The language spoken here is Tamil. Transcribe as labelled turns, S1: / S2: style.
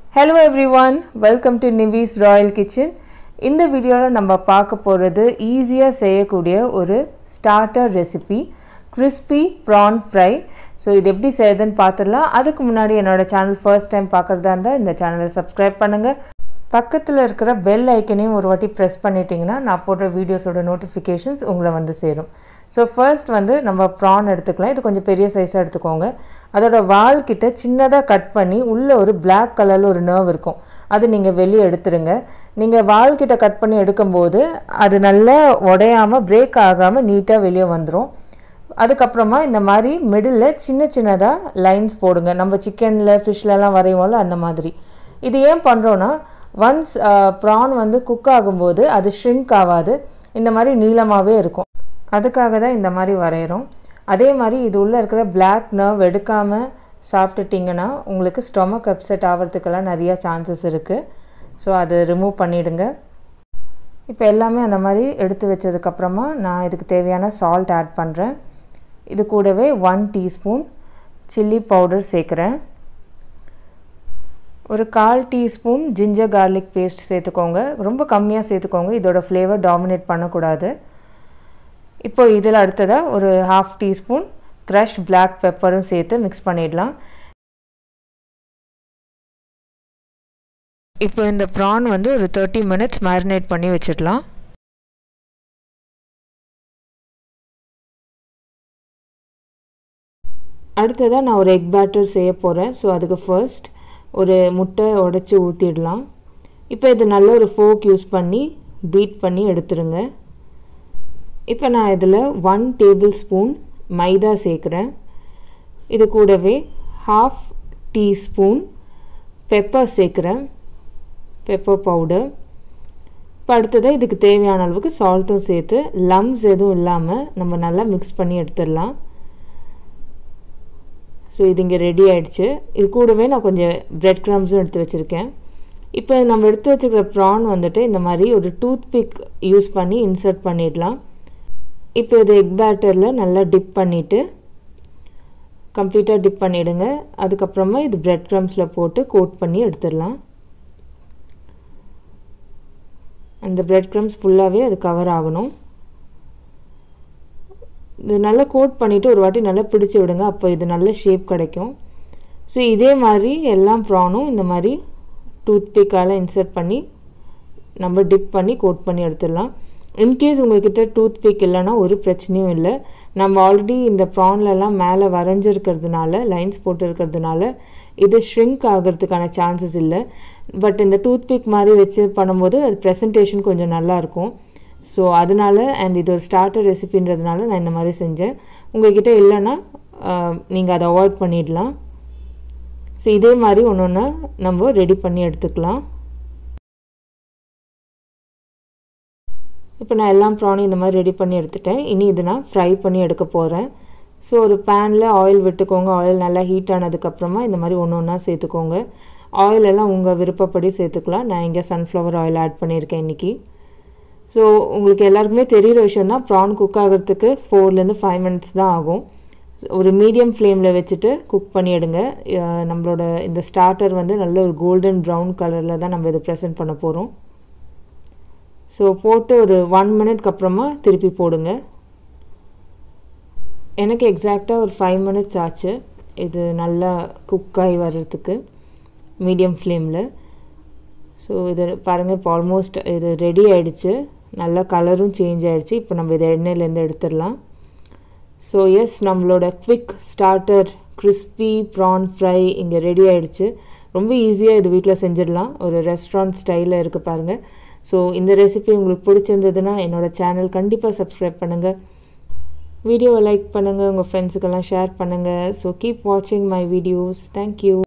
S1: hello everyone welcome to Nivis royal kitchen இந்த வீடியோவில் நம்ம பார்க்க போகிறது ஈஸியாக செய்யக்கூடிய ஒரு starter recipe crispy prawn fry so இது எப்படி செய்யுதுன்னு பார்த்துடலாம் அதுக்கு முன்னாடி என்னோடய சேனல் ஃபர்ஸ்ட் டைம் பார்க்குறதா இருந்தால் இந்த சேனலை சப்ஸ்கிரைப் பண்ணுங்கள் பக்கத்தில் இருக்கிற பெல் ஐக்கனையும் ஒரு வாட்டி ப்ரெஸ் பண்ணிட்டீங்கன்னா நான் போடுற வீடியோஸோட நோட்டிஃபிகேஷன்ஸ் உங்களை வந்து சேரும் ஸோ ஃபர்ஸ்ட் வந்து நம்ம ப்ரான் எடுத்துக்கலாம் இது கொஞ்சம் பெரிய சைஸாக எடுத்துக்கோங்க அதோட வால் கிட்ட சின்னதாக கட் பண்ணி உள்ளே ஒரு பிளாக் கலரில் ஒரு நர்வ் இருக்கும் அது நீங்கள் வெளியே எடுத்துருங்க நீங்கள் வால் கிட்ட கட் பண்ணி எடுக்கும்போது அது நல்லா உடையாமல் பிரேக் ஆகாமல் நீட்டாக வெளியே வந்துடும் அதுக்கப்புறமா இந்த மாதிரி மிடில் சின்ன சின்னதாக லைன்ஸ் போடுங்க நம்ம சிக்கனில் ஃபிஷ்லலாம் வரைவோம்ல அந்த மாதிரி இது ஏன் பண்ணுறோன்னா ஒன்ஸ் ப்ரான் வந்து குக் ஆகும்போது அது ஷ்ரிங்க் ஆகாது இந்த மாதிரி நீளமாகவே இருக்கும் அதுக்காக தான் இந்த மாதிரி வரைகிறோம் அதே மாதிரி இது உள்ளே இருக்கிற பிளாக் நர்வ் எடுக்காமல் சாப்பிட்டுட்டிங்கன்னா உங்களுக்கு ஸ்டொமக் அப்செட் ஆகிறதுக்கெல்லாம் நிறையா சான்சஸ் இருக்குது ஸோ அது ரிமூவ் பண்ணிவிடுங்க இப்போ எல்லாமே அந்த மாதிரி எடுத்து வச்சதுக்கப்புறமா நான் இதுக்கு தேவையான சால்ட் ஆட் பண்ணுறேன் இது கூடவே ஒன் டீஸ்பூன் சில்லி பவுடர் சேர்க்குறேன் ஒரு கால் டீஸ்பூன் ஜிஞ்சர் கார்லிக் பேஸ்ட் சேர்த்துக்கோங்க ரொம்ப கம்மியாக சேர்த்துக்கோங்க இதோட ஃப்ளேவர் டாமினேட் பண்ணக்கூடாது இப்போ இதில் அடுத்ததாக ஒரு ஹாஃப் டீஸ்பூன் க்ரஷ்ட் பிளாக் பெப்பரும் சேர்த்து மிக்ஸ் பண்ணிடலாம் இப்போ இந்த ப்ரான் வந்து ஒரு தேர்ட்டி மினிட்ஸ் மேரினேட் பண்ணி வச்சிடலாம் அடுத்ததாக நான் ஒரு எக் பேட்டர் செய்ய போகிறேன் ஸோ அதுக்கு ஃபர்ஸ்ட் ஒரு முட்டை உடச்சி ஊற்றிடலாம் இப்போ இது நல்ல ஒரு ஃபோக் யூஸ் பண்ணி பீட் பண்ணி எடுத்துருங்க இப்போ நான் இதில் ஒன் டேபிள் ஸ்பூன் மைதா சேர்க்குறேன் இது கூடவே ஹாஃப் டீஸ்பூன் பெப்பர் சேர்க்குறேன் பெப்பர் பவுடர் இப்போ அடுத்ததாக இதுக்கு தேவையான அளவுக்கு சால்ட்டும் சேர்த்து லம்ஸ் எதுவும் இல்லாமல் நம்ம நல்லா மிக்ஸ் பண்ணி எடுத்துடலாம் ஸோ இது இங்கே ரெடி ஆகிடுச்சு இது கூடவே நான் கொஞ்சம் ப்ரெட் க்ரம்ஸும் எடுத்து வச்சுருக்கேன் இப்போ நம்ம எடுத்து வச்சுருக்கிற ப்ரான் வந்துட்டு இந்த மாதிரி ஒரு டூத் பிக் யூஸ் பண்ணி இன்சர்ட் பண்ணிடலாம் இப்போ இது எக் பேட்டரில் நல்லா டிப் பண்ணிவிட்டு கம்ப்ளீட்டாக டிப் பண்ணிவிடுங்க அதுக்கப்புறமா இது ப்ரெட் க்ரம்ஸில் போட்டு கோட் பண்ணி எடுத்துடலாம் அந்த ப்ரெட் க்ரம்ஸ் ஃபுல்லாகவே அது கவர் ஆகணும் இது நல்லா கோட் பண்ணிவிட்டு ஒரு வாட்டி நல்லா பிடிச்சி விடுங்க அப்போ இது நல்ல ஷேப் கிடைக்கும் ஸோ இதே மாதிரி எல்லா ப்ரானும் இந்த மாதிரி டூத் பிக்கால் இன்சர்ட் பண்ணி நம்ம டிப் பண்ணி கோட் பண்ணி எடுத்துடலாம் இன்கேஸ் உங்கள்கிட்ட டூத் பிக் இல்லைன்னா ஒரு பிரச்சனையும் இல்லை நம்ம ஆல்ரெடி இந்த ப்ரான்லலாம் மேலே வரைஞ்சிருக்கிறதுனால லைன்ஸ் போட்டு இருக்கிறதுனால இது ஷ்ரிங்க் ஆகிறதுக்கான சான்சஸ் இல்லை பட் இந்த டூத் பிக் மாதிரி வச்சு பண்ணும்போது அது ப்ரெசன்டேஷன் கொஞ்சம் நல்லாயிருக்கும் ஸோ அதனால் அண்ட் இது ஒரு ஸ்டார்டர் ரெசிபின்றதுனால நான் இந்த மாதிரி செஞ்சேன் உங்கள்கிட்ட இல்லைன்னா நீங்கள் அதை அவாய்ட் பண்ணிடலாம் ஸோ இதே மாதிரி ஒன்று ஒன்று நம்ம ரெடி பண்ணி எடுத்துக்கலாம் இப்போ நான் எல்லாம் ப்ரானும் இந்த மாதிரி ரெடி பண்ணி எடுத்துட்டேன் இனி இது நான் ஃப்ரை பண்ணி எடுக்க போகிறேன் ஸோ ஒரு பேனில் ஆயில் விட்டுக்கோங்க ஆயில் நல்லா ஹீட் ஆனதுக்கப்புறமா இந்த மாதிரி ஒன்று ஒன்றா சேர்த்துக்கோங்க ஆயில் எல்லாம் உங்கள் விருப்பப்படி சேர்த்துக்கலாம் நான் இங்கே சன்ஃப்ளவர் ஆயில் ஆட் பண்ணியிருக்கேன் இன்றைக்கி ஸோ உங்களுக்கு எல்லாருக்குமே தெரிகிற விஷயம் தான் ப்ரான் குக் ஆகிறதுக்கு ஃபோர்லேருந்து ஃபைவ் மினிட்ஸ் தான் ஆகும் ஒரு மீடியம் ஃப்ளேமில் வச்சுட்டு குக் பண்ணி எடுங்க நம்மளோட இந்த ஸ்டார்டர் வந்து நல்ல ஒரு கோல்டன் ப்ரௌன் கலரில் தான் நம்ம இதை ப்ரெசென்ட் பண்ண போகிறோம் ஸோ போட்டு ஒரு ஒன் மினிட்க்கு அப்புறமா திருப்பி போடுங்க எனக்கு எக்ஸாக்டாக ஒரு ஃபைவ் மினிட்ஸ் ஆச்சு இது நல்லா குக் ஆகி வர்றதுக்கு மீடியம் ஃப்ளேமில் ஸோ இது பாருங்கள் இப்போ ஆல்மோஸ்ட் இது ரெடி ஆகிடுச்சு நல்லா கலரும் சேஞ்ச் ஆகிடுச்சு இப்போ நம்ம இதை எண்ணெயிலேருந்து எடுத்துடலாம் ஸோ எஸ் நம்மளோட quick starter crispy prawn fry இங்கே ரெடி ஆகிடுச்சு ரொம்ப ஈஸியாக இது வீட்டில் செஞ்சிடலாம் ஒரு ரெஸ்டாரண்ட் ஸ்டைலில் இருக்குது பாருங்கள் ஸோ இந்த ரெசிபி உங்களுக்கு பிடிச்சிருந்ததுன்னா என்னோடய சேனல் கண்டிப்பாக சப்ஸ்கிரைப் பண்ணுங்கள் வீடியோவை லைக் பண்ணுங்கள் உங்கள் ஃப்ரெண்ட்ஸுக்கெல்லாம் ஷேர் பண்ணுங்கள் ஸோ கீப் வாட்சிங் மை வீடியோஸ் தேங்க்யூ